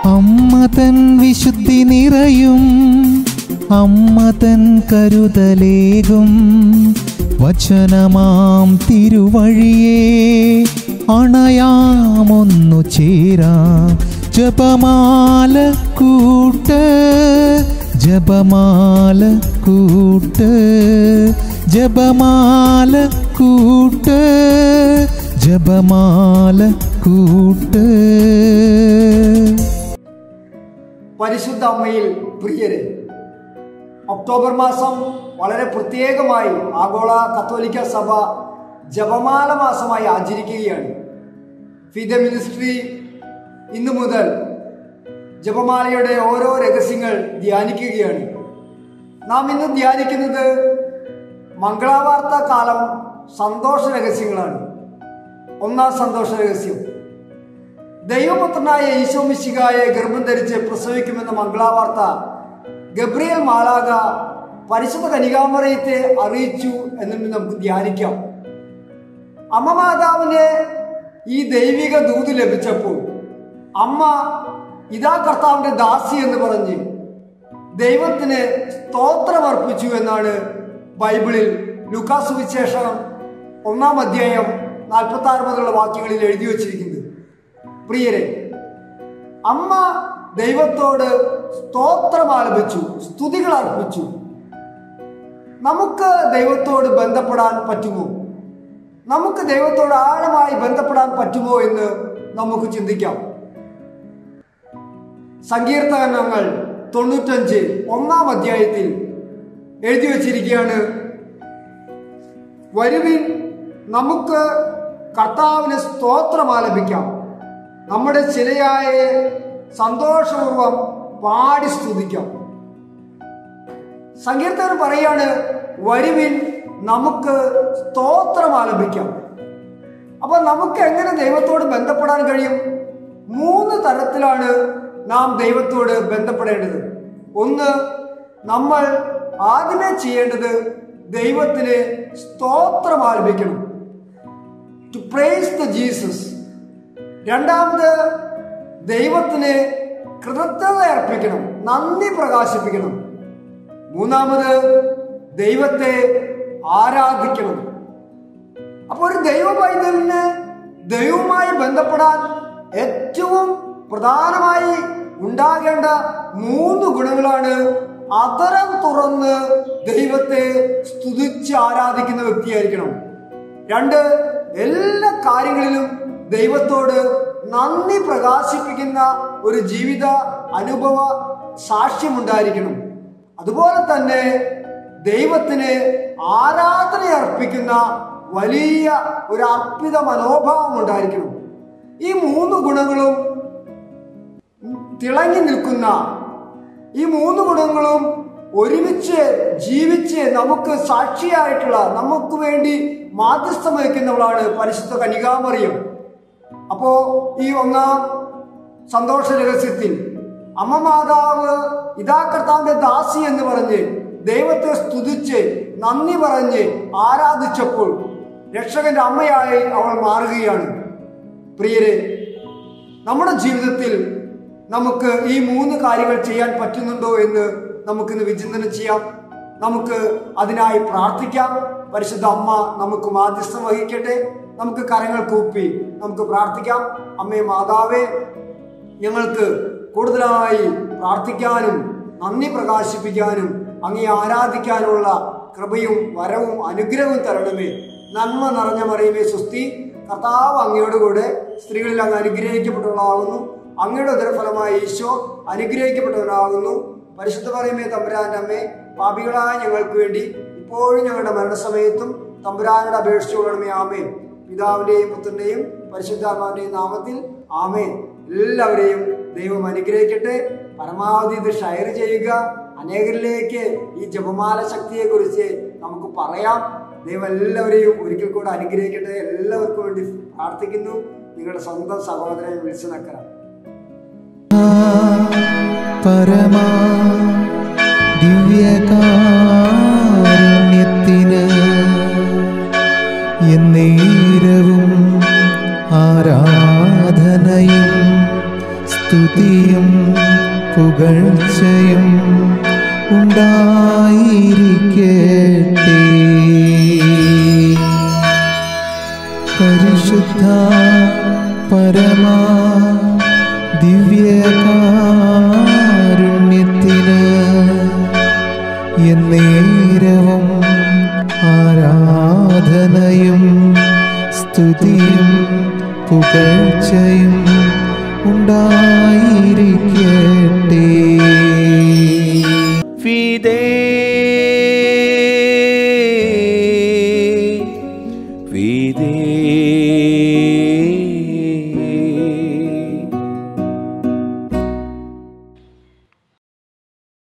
അമ്മ തൻ വിശുദ്ധി നിറയും അമ്മ തൻ കരുതലേകും വചനമാം തിരുവഴിയെ അണയാമൊന്നു ചേരാം ജപമാല കൂട്ട് ജപമാല കൂട്ട് ജപമാല കൂട്ട് ജപമാല കൂട്ട് പരിശുദ്ധ അമ്മയിൽ പ്രിയരെ ഒക്ടോബർ മാസം വളരെ പ്രത്യേകമായി ആഗോള കത്തോലിക്ക സഭ ജപമാല മാസമായി ആചരിക്കുകയാണ് ഫിദ മിനിസ്ട്രി ഇന്നു മുതൽ ജപമാലയുടെ ഓരോ രഹസ്യങ്ങൾ ധ്യാനിക്കുകയാണ് നാം ഇന്ന് ധ്യാനിക്കുന്നത് മംഗളവാർത്ത കാലം സന്തോഷ രഹസ്യങ്ങളാണ് ഒന്നാം സന്തോഷ രഹസ്യം ദൈവപുത്രനായ ഈശോ മിശികായെ ഗർഭം ധരിച്ച് പ്രസവിക്കുമെന്ന മംഗളാവാർത്ത ഗബ്രിയേൽ മാലാക പരിശുദ്ധ കനികാമറയത്തെ അറിയിച്ചു എന്നും നമുക്ക് ധ്യാനിക്കാം അമ്മ മാതാവിന് ഈ ദൈവിക ദൂത് ലഭിച്ചപ്പോൾ അമ്മ ഇതാ കർത്താവിന്റെ ദാസി എന്ന് പറഞ്ഞ് ദൈവത്തിന് സ്തോത്രം അർപ്പിച്ചു എന്നാണ് ബൈബിളിൽ ലുക്കാസ് വിശേഷം ഒന്നാം അധ്യായം നാൽപ്പത്തി ആറ് മുതലുള്ള വാക്യങ്ങളിൽ എഴുതി വച്ചിരിക്കുന്നത് പ്രിയരെ അമ്മ ദൈവത്തോട് സ്തോത്രം ആലപിച്ചു സ്തുതികൾ അർപ്പിച്ചു നമുക്ക് ദൈവത്തോട് ബന്ധപ്പെടാൻ പറ്റുമോ നമുക്ക് ദൈവത്തോട് ആഴമായി ബന്ധപ്പെടാൻ പറ്റുമോ എന്ന് നമുക്ക് ചിന്തിക്കാം സങ്കീർത്തനങ്ങൾ തൊണ്ണൂറ്റഞ്ച് ഒന്നാം അധ്യായത്തിൽ എഴുതി വച്ചിരിക്കുകയാണ് വരുവിൻ നമുക്ക് കർത്താവിന് സ്തോത്രം ആലപിക്കാം നമ്മുടെ ചിലയായ സന്തോഷപൂർവം പാടി സ്തുതിക്കാം സങ്കീർത്തകൻ പറയാണ് വരുവിൻ നമുക്ക് സ്തോത്രം ആലപിക്കാം അപ്പൊ നമുക്ക് എങ്ങനെ ദൈവത്തോട് ബന്ധപ്പെടാൻ കഴിയും മൂന്ന് തരത്തിലാണ് നാം ദൈവത്തോട് ബന്ധപ്പെടേണ്ടത് ഒന്ന് നമ്മൾ ആദ്യമേ ചെയ്യേണ്ടത് ദൈവത്തിന് സ്തോത്രം ആലപിക്കണം ടു പ്രേസ് ദ ജീസസ് രണ്ടാമത് ദൈവത്തിന് കൃതജ്ഞത അർപ്പിക്കണം നന്ദി പ്രകാശിപ്പിക്കണം മൂന്നാമത് ദൈവത്തെ ആരാധിക്കണം അപ്പോൾ ഒരു ദൈവ പൈതലിന് ദൈവവുമായി ബന്ധപ്പെടാൻ ഏറ്റവും പ്രധാനമായി ഉണ്ടാകേണ്ട മൂന്ന് ഗുണങ്ങളാണ് അതരം തുറന്ന് ദൈവത്തെ സ്തുതിച്ച് ആരാധിക്കുന്ന വ്യക്തിയായിരിക്കണം രണ്ട് എല്ലാ കാര്യങ്ങളിലും ദൈവത്തോട് നന്ദി പ്രകാശിപ്പിക്കുന്ന ഒരു ജീവിത അനുഭവ സാക്ഷ്യമുണ്ടായിരിക്കണം അതുപോലെ തന്നെ ദൈവത്തിന് ആരാധന അർപ്പിക്കുന്ന വലിയ ഒരു അർപ്പിത മനോഭാവം ഉണ്ടായിരിക്കണം ഈ മൂന്ന് ഗുണങ്ങളും തിളങ്ങി നിൽക്കുന്ന ഈ മൂന്ന് ഗുണങ്ങളും ഒരുമിച്ച് ജീവിച്ച് നമുക്ക് സാക്ഷിയായിട്ടുള്ള നമുക്ക് വേണ്ടി മാധ്യസ്ഥം വഹിക്കുന്നവളാണ് പരിശുദ്ധ കനികാമറിയം അപ്പോ ഈ ഒന്നാം സന്തോഷ രഹസ്യത്തിൽ അമ്മ മാതാവ് ഇതാ കർത്താവിന്റെ ദാസി എന്ന് പറഞ്ഞ് ദൈവത്തെ സ്തുതിച്ച് നന്ദി പറഞ്ഞ് ആരാധിച്ചപ്പോൾ രക്ഷകന്റെ അമ്മയായി അവൾ മാറുകയാണ് പ്രിയരെ നമ്മുടെ ജീവിതത്തിൽ നമുക്ക് ഈ മൂന്ന് കാര്യങ്ങൾ ചെയ്യാൻ പറ്റുന്നുണ്ടോ എന്ന് നമുക്കിന്ന് വിചിന്തനം ചെയ്യാം നമുക്ക് അതിനായി പ്രാർത്ഥിക്കാം പരിശുദ്ധ അമ്മ നമുക്ക് മാധ്യസ്ഥം വഹിക്കട്ടെ നമുക്ക് കരങ്ങൾ കൂപ്പി നമുക്ക് പ്രാർത്ഥിക്കാം അമ്മേ മാതാവേ ഞങ്ങൾക്ക് കൂടുതലായി പ്രാർത്ഥിക്കാനും നന്ദി പ്രകാശിപ്പിക്കാനും അങ്ങേ ആരാധിക്കാനുള്ള കൃപയും വരവും അനുഗ്രഹവും തരണമേ നന്മ നിറഞ്ഞ മറിയുമേ സുസ്തി കർത്താവ് അങ്ങയോട് കൂടെ സ്ത്രീകളിൽ അങ്ങ് അനുഗ്രഹിക്കപ്പെട്ടവളാകുന്നു അങ്ങയുടെ ഉദരഫലമായ ഈശോ അനുഗ്രഹിക്കപ്പെട്ടവനാകുന്നു പരിശുദ്ധ പറയുമേ തമ്പുരാന്റെ അമ്മേ പാപികളായ ഞങ്ങൾക്ക് വേണ്ടി ഇപ്പോഴും ഞങ്ങളുടെ മരണസമയത്തും തമ്പുരാനോട് അപേക്ഷിച്ചുകൊള്ളണമേ ആമേ പിതാവിന്റെയും പുത്രന്റെയും പരിശുദ്ധാത്മാവിന്റെയും നാമത്തിൽ ആമേ എല്ലാവരെയും ദൈവം അനുഗ്രഹിക്കട്ടെ പരമാവധി ഇത് ഷെയർ ചെയ്യുക അനേകരിലേക്ക് ഈ ജപമാല ശക്തിയെ കുറിച്ച് നമുക്ക് പറയാം ദൈവം എല്ലാവരെയും ഒരിക്കൽ കൂടെ അനുഗ്രഹിക്കട്ടെ എല്ലാവർക്കും വേണ്ടി പ്രാർത്ഥിക്കുന്നു നിങ്ങളുടെ സ്വന്തം സഹോദരൻ വിളിച്ചു നക്കര പരമാ ദിവ്യകാരുണ്യത്തിന് എന്നേരവും ആരാധനയും സ്തുതിയും പുകഴ്ചയും ഉണ്ടായിരിക്കട്ടെ പരിശുദ്ധ പരമാ ദിവ്യകാരുണ്യത്തിന് എന്നേരവും ആരാധനയും സ്തുതിയും പുകഴ്ചയും ഉണ്ടായിരിക്കട്ടെ ഫിദേ